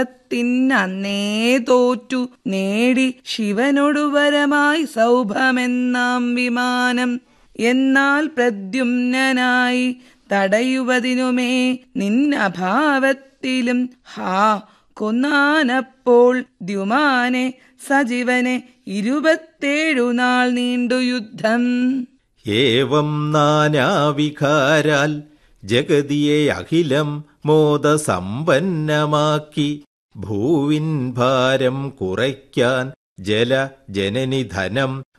തിന്നന്നേ തോറ്റു നേടി ശിവനൊടു വരമായി സൗഭമെന്നാം വിമാനം എന്നാൽ പ്രദ്യുമ്നായി തടയുവതിനുമേ നിന്നഭാവത്തിലും ഹാ കൊന്നാനപ്പോൾ ദ്യുമാനെ സജീവനെ ഇരുപത്തേഴു നാൾ നീണ്ടു യുദ്ധം ഏവം നാനാവികാരാൽ ജഗതിയെ അഖിലം മോദസമ്പന്നമാക്കി ഭൂവിൻ ഭാരം കുറയ്ക്കാൻ ജല ജനനിധനം